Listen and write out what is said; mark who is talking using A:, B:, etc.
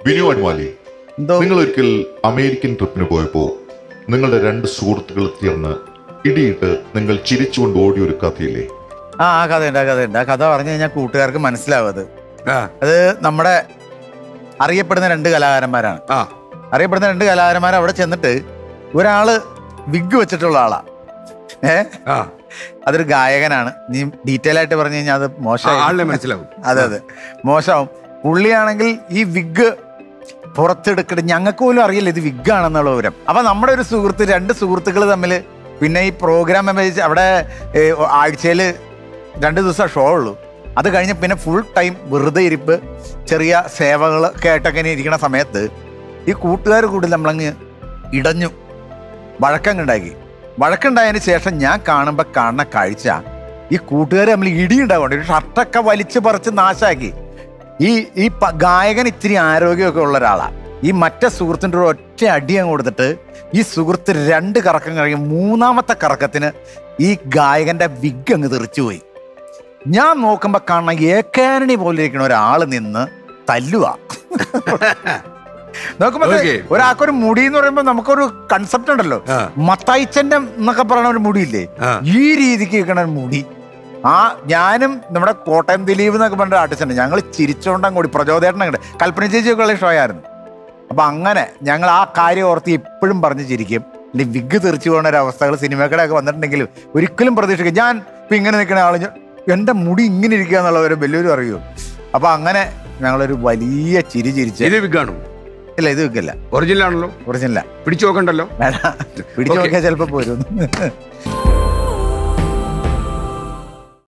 A: വിനു അഡ്വാലി
B: എന്തോ
A: നിങ്ങൾ ഒരിക്കൽ അമേരിക്കൻ ട്രിപ്പിന് പോയപ്പോ നിങ്ങളുടെ രണ്ട് സുഹൃത്തുക്കൾ തീർന്ന് ഇടിയിട്ട് നിങ്ങൾ ചിരിച്ചുകൊണ്ട് ഓടിയ ഒരു കഥയില്ലേ
B: ആ ആ കഥയുണ്ട് ആ കഥയുണ്ട് ആ കഥ പറഞ്ഞു കഴിഞ്ഞാൽ കൂട്ടുകാർക്ക് മനസ്സിലാവും അത്
C: ആ
B: അത് നമ്മുടെ അറിയപ്പെടുന്ന രണ്ട് കലാകാരന്മാരാണ്
C: ആ
B: അറിയപ്പെടുന്ന രണ്ട് കലാകാരന്മാർ അവിടെ ചെന്നിട്ട് ഒരാള് വിഗ് വെച്ചിട്ടുള്ള ആളാ ഏ
C: ആ
B: അതൊരു ഗായകനാണ് നീ ഡീറ്റെയിൽ ആയിട്ട് പറഞ്ഞു കഴിഞ്ഞാൽ അത്
C: ആ,
B: മോശമായി
C: ആളിനെ മനസ്സിലാവും
B: അതെ അതെ മോശമാവും പുള്ളിയാണെങ്കിൽ ഈ വിഗ് പുറത്തെടുക്കട്ടെ ഞങ്ങൾക്ക് പോലും അറിയില്ല ഇത് വിഗ് ആണെന്നുള്ള വിവരം അപ്പൊ നമ്മുടെ ഒരു സുഹൃത്ത് രണ്ട് സുഹൃത്തുക്കൾ തമ്മിൽ പിന്നെ ഈ പ്രോഗ്രാം അവിടെ ആഴ്ചയിൽ രണ്ട് ദിവസം ഷോ ഉള്ളൂ അത് കഴിഞ്ഞ് പിന്നെ ഫുൾ ടൈം വെറുതെ ഇരിപ്പ് ചെറിയ സേവകൾ കേട്ടൊക്കെ ഇങ്ങനെ ഇരിക്കുന്ന സമയത്ത് ഈ കൂട്ടുകാർ കൂടി നമ്മളങ്ങ് ഇടഞ്ഞു വഴക്കങ്ങുണ്ടാക്കി വഴക്കുണ്ടായതിന് ശേഷം ഞാൻ കാണുമ്പോൾ കാണുന്ന കാഴ്ച ഈ കൂട്ടുകാർ നമ്മൾ ഇടിയുണ്ടാവുണ്ട് ഒരു ഷർട്ടൊക്കെ വലിച്ചു പറിച്ച് നാശാക്കി ഈ ഈ പ- ഗായകൻ ഇത്തിരി ആരോഗ്യമൊക്കെ ഉള്ള ഒരാളാണ് ഈ മറ്റേ സുഹൃത്തിൻ്റെ ഒരു ഒറ്റ അടി അങ്ങ് കൊടുത്തിട്ട് ഈ സുഹൃത്ത് രണ്ട് കറക്കം കഴിഞ്ഞ് മൂന്നാമത്തെ കറക്കത്തിന് ഈ ഗായകന്റെ വിഗ് അങ്ങ് തെറിച്ചുപോയി ഞാൻ നോക്കുമ്പോ കാണുന്ന ഏക്കാരണി പോലെ ഇരിക്കുന്ന ഒരാൾ നിന്ന് തല്ലുക നോക്കുമ്പോ ദേ
C: Okay.
B: ഒരാൾക്കൊരു മുടി എന്ന് പറയുമ്പോ നമുക്കൊരു കൺസെപ്റ്റ് ഉണ്ടല്ലോ
C: ആ.
B: മത്തായിച്ചന്റെ എന്നൊക്കെ പറയുന്ന ഒരു മുടിയില്ലേ
C: ആ.
B: ഈ രീതിക്ക് ഇരിക്കണ ഒരു മുടി ആ ഞാനും നമ്മുടെ കോട്ടയം ദിലീപ് എന്നൊക്കെ പറഞ്ഞ ആർട്ടിസ്റ്റ് ഞങ്ങൾ ചിരിച്ചോണ്ടാൻ കൂടി പ്രചോദേട്ടൻ അങ്ങോട്ട് കൽപ്പന ചേച്ചിയൊക്കെ ഉള്ള ഷോ ആയിരുന്നു അപ്പൊ അങ്ങനെ ഞങ്ങൾ ആ കാര്യം ഓർത്ത് ഇപ്പോഴും പറഞ്ഞ് ചിരിക്കും ഇനി വിഗ് തെറിച്ചു പോകുന്ന ഒരു അവസ്ഥകൾ സിനിമയുടെ ഒക്കെ വന്നിട്ടുണ്ടെങ്കിലും ഒരിക്കലും പ്രതീക്ഷിക്കും ഞാൻ ഇപ്പൊ ഇങ്ങനെ നിൽക്കുന്ന ആള് ഞാൻ- എന്റെ മുടി ഇങ്ങനെ ഇരിക്കുക എന്നുള്ളവരെ വലിയൊരു അറിയൂ അപ്പൊ അങ്ങനെ ഞങ്ങളൊരു വലിയ ചിരി ചിരിച്ച്
C: ഇത് വിഗാണോ
B: ഇല്ല ഇത് വിഗല്ല
C: ഒറിജിനൽ ആണല്ലോ
B: ഒറിജിനല്ല
C: പിടിച്ചു നോക്കണ്ടല്ലോ
B: വേണ്ട പിടിച്ചു
C: Okay.
B: നോക്കിയാൽ ചിലപ്പോ പോരും